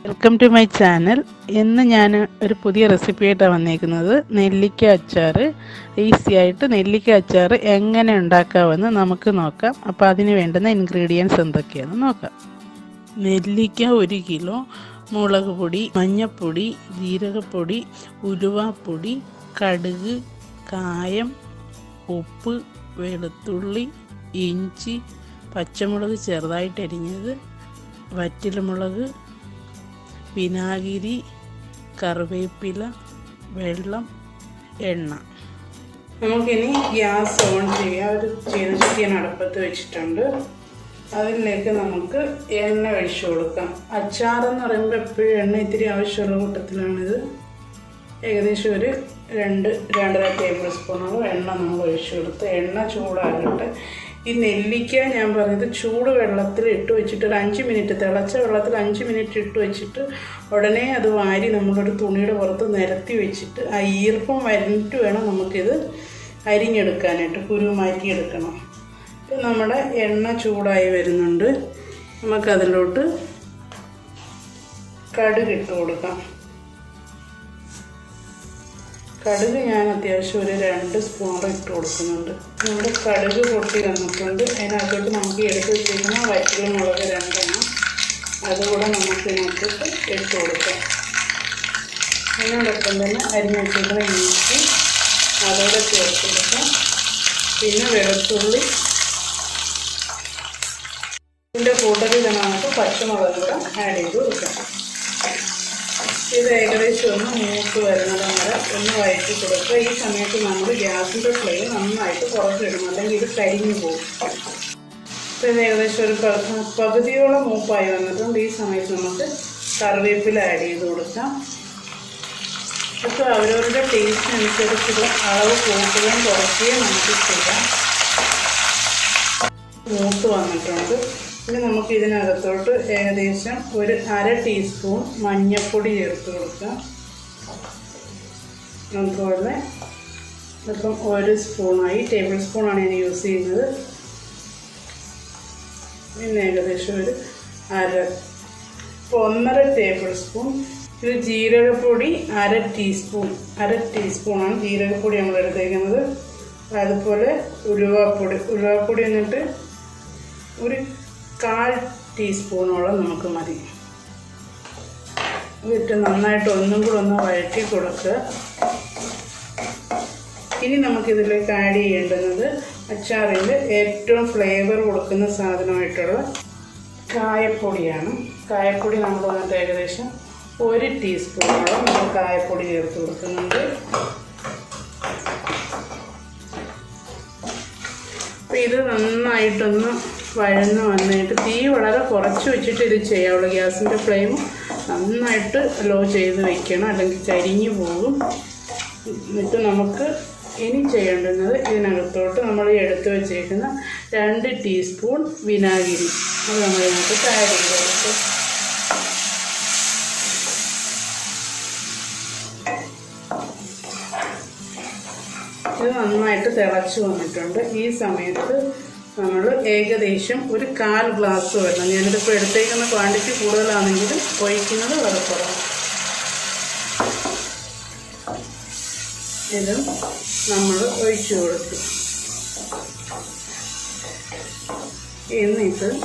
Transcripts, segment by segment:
welcome to my channel ഇന്ന് ഞാൻ ഒരു പുതിയ റെസിപ്പി ആയിട്ടാണ് വന്നേക്കുന്നത് നെല്ലിക്ക അച്ചാർ ഈസി ആയിട്ട് നെല്ലിക്ക അച്ചാർ എങ്ങനെ ഉണ്ടാക്കാമെന്ന് നമുക്ക് നോക്കാം അപ്പോൾ അതിന് വേണ്ടുന്ന ഇൻഗ്രീഡിയൻസ് എന്തൊക്കെയാണെന്ന് നോക്കാം നെല്ലിക്ക ഒരു കിലോ മുളക് പൊടി മഞ്ഞൾപ്പൊടി ജീരകപ്പൊടി ഉലുവാപ്പൊടി കടുക് കായം ഉപ്പ് വെളുത്തുള്ളി ഇഞ്ചി പച്ചമുളക് ചെറുതായിട്ട് അരിഞ്ഞത് വറ്റൽമുളക് വിനാഗിരി കറിവേപ്പില വെള്ളം എണ്ണ നമുക്കിനി ഗ്യാസ് ഓൺ ചെയ്യാം ഒരു ചീനച്ചട്ടിയാണ് അടുപ്പത്ത് വെച്ചിട്ടുണ്ട് അതിലേക്ക് നമുക്ക് എണ്ണ ഒഴിച്ചു കൊടുക്കാം അച്ചാറെന്ന് പറയുമ്പോൾ എപ്പോഴും എണ്ണ ഇത്തിരി ആവശ്യമുള്ള കൂട്ടത്തിലാണിത് ഏകദേശം ഒരു രണ്ട് രണ്ടര ടേബിൾ സ്പൂണോളം എണ്ണ നമ്മൾ ഒഴിച്ചു കൊടുത്ത് എണ്ണ ചൂടാകട്ടെ ഈ നെല്ലിക്ക ഞാൻ പറഞ്ഞത് ചൂട് വെള്ളത്തിൽ ഇട്ട് വെച്ചിട്ട് ഒരു അഞ്ച് മിനിറ്റ് തിളച്ച വെള്ളത്തിൽ അഞ്ച് മിനിറ്റ് ഇട്ട് വെച്ചിട്ട് ഉടനെ അത് വാരി നമ്മളൊരു തുണിയുടെ പുറത്ത് നിരത്തി വെച്ചിട്ട് ആ ഈർപ്പം വരഞ്ഞിട്ട് വേണം നമുക്കിത് അരിഞ്ഞെടുക്കാനായിട്ട് കുരു മാറ്റിയെടുക്കണം ഇപ്പം നമ്മുടെ എണ്ണ ചൂടായി വരുന്നുണ്ട് നമുക്കതിലോട്ട് കടുക് ഇട്ട് കൊടുക്കാം കടുക് ഞാൻ അത്യാവശ്യം ഒരു രണ്ട് സ്പൂൺ ഇട്ട് കൊടുക്കുന്നുണ്ട് നമ്മുടെ കടുക് പൊട്ടി വന്നിട്ടുണ്ട് അതിനകത്തോട്ട് നമുക്ക് എടുത്ത് വെച്ചിരിക്കുന്ന വറ്റൽ മുളക് രണ്ടെണ്ണം അതുകൂടെ നമുക്ക് ഇതിനകത്തോട്ട് ഇട്ട് കൊടുക്കാം അതിനോടൊപ്പം തന്നെ അരിഞ്ഞ് വെച്ചിരിക്കുന്ന ഇഞ്ചി അതോടെ ചേർത്ത് കൊടുക്കാം പിന്നെ വെളുത്തുള്ളി ഇതിൻ്റെ കൂട്ടത്തിൽ തന്നെ നമുക്ക് പച്ചമുളക് കൂടെ ആഡ് ചെയ്ത് കൊടുക്കാം ഇത് ഏകദേശം ഒന്ന് മൂത്ത് വരുന്നത് വരെ ഒന്ന് വഴറ്റി കൊടുക്കുക ഈ സമയത്ത് നമ്മൾ ഗ്യാസിൻ്റെ ഫ്ലെയിം നന്നായിട്ട് കുറച്ചിടണം അല്ലെങ്കിൽ ഇത് കരിഞ്ഞു പോകും അപ്പോൾ ഇത് ഏകദേശം ഒരു പകുതിയോളം മൂപ്പായി വന്നിട്ടുണ്ട് ഈ സമയത്ത് നമുക്ക് കറിവേപ്പില ആഡ് ചെയ്ത് കൊടുക്കാം അപ്പോൾ അവരവരുടെ ടേസ്റ്റ് അനുസരിച്ചുള്ള അളവ് കൂട്ടുകയും കുറയ്ക്കുകയും നമുക്ക് ചെയ്യാം മൂത്ത് വന്നിട്ടുണ്ട് ഇനി നമുക്ക് ഇതിനകത്തോട്ട് ഏകദേശം ഒരു അര ടീസ്പൂൺ മഞ്ഞൾപ്പൊടി ചേർത്ത് കൊടുക്കാം അതുപോലെ ഇപ്പം ഒരു സ്പൂണായി ടേബിൾ സ്പൂണാണ് ഞാൻ യൂസ് ചെയ്യുന്നത് പിന്നെ ഏകദേശം ഒരു അര ഇപ്പോൾ ഒന്നര ടേബിൾ സ്പൂൺ ഇത് ജീരകപ്പൊടി അര ടീസ്പൂൺ അര ടീസ്പൂണാണ് ജീരകപ്പൊടി നമ്മൾ എടുത്തേക്കുന്നത് അതുപോലെ ഉലുവാപ്പൊടി ഉലുവാപ്പൊടി എന്നിട്ട് ഒരു കാൽ ടീസ്പൂണോളം നമുക്ക് മതി ഇതിട്ട് നന്നായിട്ട് ഒന്നും കൂടെ ഒന്ന് വഴറ്റി കൊടുക്കുക ഇനി നമുക്കിതിലേക്ക് ആഡ് ചെയ്യേണ്ടുന്നത് അച്ചാറിൽ ഏറ്റവും ഫ്ലേവർ കൊടുക്കുന്ന സാധനമായിട്ടുള്ള കായപ്പൊടിയാണ് കായപ്പൊടി നമ്മൾ വന്നിട്ട് ഏകദേശം ഒരു ടീസ്പൂണോളം നമ്മൾ കായപ്പൊടി ചേർത്ത് കൊടുക്കുന്നുണ്ട് അപ്പോൾ ഇത് നന്നായിട്ടൊന്ന് വഴന്ന് വന്നിട്ട് തീ വളരെ കുറച്ച് വെച്ചിട്ട് ഇത് ചെയ്യാവുള്ളൂ ഗ്യാസിൻ്റെ ഫ്ലെയിം നന്നായിട്ട് ലോ ചെയ്ത് വെക്കണം അല്ലെങ്കിൽ കരിഞ്ഞു പോകും എന്നിട്ട് നമുക്ക് ഇനി ചെയ്യേണ്ടുന്നത് ഇതിനകത്തോട്ട് നമ്മൾ എടുത്തു വെച്ചേക്കുന്ന രണ്ട് ടീസ്പൂൺ വിനാഗിരി അത് നമ്മൾ ഇതിനകത്ത് ആഡ് ചെയ്ത് കൊടുക്കും ഇത് നന്നായിട്ട് തിളച്ച് വന്നിട്ടുണ്ട് ഈ സമയത്ത് നമ്മൾ ഏകദേശം ഒരു കാൽ ഗ്ലാസ് വെള്ളം ഞാനിതിപ്പോൾ എടുത്തേക്കുന്ന ക്വാണ്ടിറ്റി കൂടുതലാണെങ്കിൽ ഒഴിക്കുന്നത് വളരെ കുറവാണ് ഇത് നമ്മൾ ഒഴിച്ചു കൊടുക്കും എന്നിട്ട്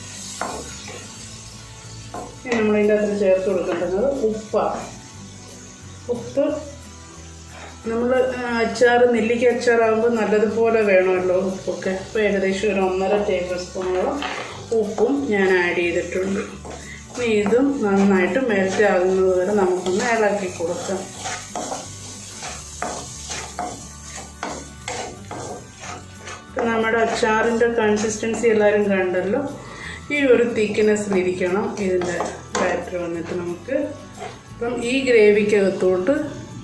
നമ്മളിതിൻ്റെ അകത്ത് ചേർത്ത് കൊടുക്കേണ്ടത് ഉപ്പാണ് ഉപ്പ് നമ്മൾ അച്ചാർ നെല്ലിക്ക അച്ചാറാകുമ്പോൾ നല്ലതുപോലെ വേണമല്ലോ ഉപ്പൊക്കെ അപ്പോൾ ഏകദേശം ഒരു ഒന്നര ടേബിൾ സ്പൂണോളം ഉപ്പും ഞാൻ ആഡ് ചെയ്തിട്ടുണ്ട് ഇനി ഇതും നന്നായിട്ട് മെൽറ്റ് ആകുന്നത് വരെ നമുക്കൊന്ന് ഇളക്കി കൊടുക്കാം നമ്മുടെ അച്ചാറിൻ്റെ കൺസിസ്റ്റൻസി എല്ലാവരും കണ്ടല്ലോ ഈ ഒരു തിക്നെസ്സിലിരിക്കണം ഇതിൻ്റെ ബാറ്റർ വന്നിട്ട് നമുക്ക് അപ്പം ഈ ഗ്രേവിക്കകത്തോട്ട്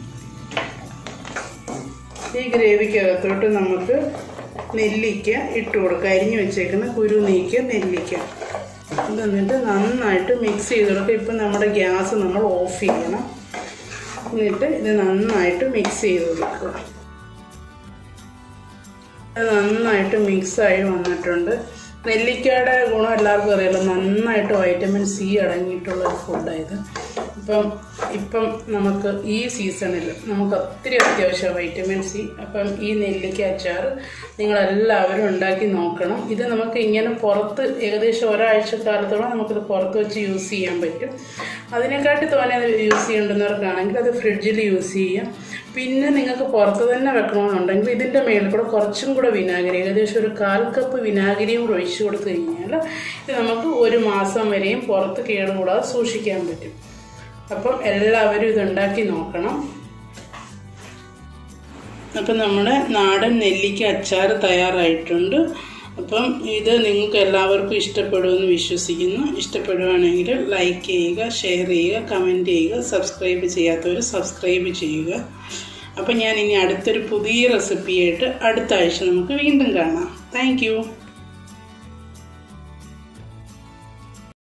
ഈ ഗ്രേവിക്കകത്തോട്ട് നമുക്ക് നെല്ലിക്ക ഇട്ട് കൊടുക്കുക അരിഞ്ഞു വെച്ചേക്കുന്ന കുരു നീക്കിയ നെല്ലിക്ക ഇത് എന്നിട്ട് നന്നായിട്ട് മിക്സ് ചെയ്ത് കൊടുക്കുക ഇപ്പം നമ്മുടെ ഗ്യാസ് നമ്മൾ ഓഫ് ചെയ്യണം എന്നിട്ട് ഇത് നന്നായിട്ട് മിക്സ് ചെയ്ത് കൊടുക്കുക ഇത് നന്നായിട്ട് മിക്സായി വന്നിട്ടുണ്ട് നെല്ലിക്കയുടെ ഗുണം എല്ലാവർക്കും അറിയാലോ നന്നായിട്ട് വൈറ്റമിൻ സി അടങ്ങിയിട്ടുള്ള ഒരു ഫുഡായത് അപ്പം ഇപ്പം നമുക്ക് ഈ സീസണിൽ നമുക്ക് ഒത്തിരി അത്യാവശ്യം വൈറ്റമിൻ സി അപ്പം ഈ നെല്ലിക്ക അച്ചാർ നിങ്ങളെല്ലാവരും ഉണ്ടാക്കി നോക്കണം ഇത് നമുക്ക് ഇങ്ങനെ പുറത്ത് ഏകദേശം ഒരാഴ്ച കാലത്തോളം നമുക്കിത് പുറത്ത് വെച്ച് യൂസ് ചെയ്യാൻ പറ്റും അതിനെക്കാട്ടി തോനെ യൂസ് ചെയ്യേണ്ടുന്നവർക്കാണെങ്കിൽ അത് ഫ്രിഡ്ജിൽ യൂസ് ചെയ്യാം പിന്നെ നിങ്ങൾക്ക് പുറത്ത് തന്നെ വെക്കണമെന്നുണ്ടെങ്കിൽ ഇതിൻ്റെ മേളിൽ കൂടെ കുറച്ചും കൂടെ വിനാഗിരി ഏകദേശം ഒരു കാൽ കപ്പ് വിനാഗിരിയും കൂടെ ഒഴിച്ചു കൊടുത്തു കഴിഞ്ഞാൽ ഇത് നമുക്ക് ഒരു മാസം വരെയും പുറത്ത് കേടുകൂടാതെ സൂക്ഷിക്കാൻ പറ്റും അപ്പം എല്ലാവരും ഇതുണ്ടാക്കി നോക്കണം അപ്പം നമ്മുടെ നാടൻ നെല്ലിക്ക അച്ചാർ തയ്യാറായിട്ടുണ്ട് അപ്പം ഇത് നിങ്ങൾക്ക് എല്ലാവർക്കും ഇഷ്ടപ്പെടുമെന്ന് വിശ്വസിക്കുന്നു ഇഷ്ടപ്പെടുവാണെങ്കിൽ ലൈക്ക് ചെയ്യുക ഷെയർ ചെയ്യുക കമൻറ്റ് ചെയ്യുക സബ്സ്ക്രൈബ് ചെയ്യാത്തവർ സബ്സ്ക്രൈബ് ചെയ്യുക അപ്പം ഞാൻ ഇനി അടുത്തൊരു പുതിയ റെസിപ്പിയായിട്ട് അടുത്ത ആഴ്ച നമുക്ക് വീണ്ടും കാണാം താങ്ക്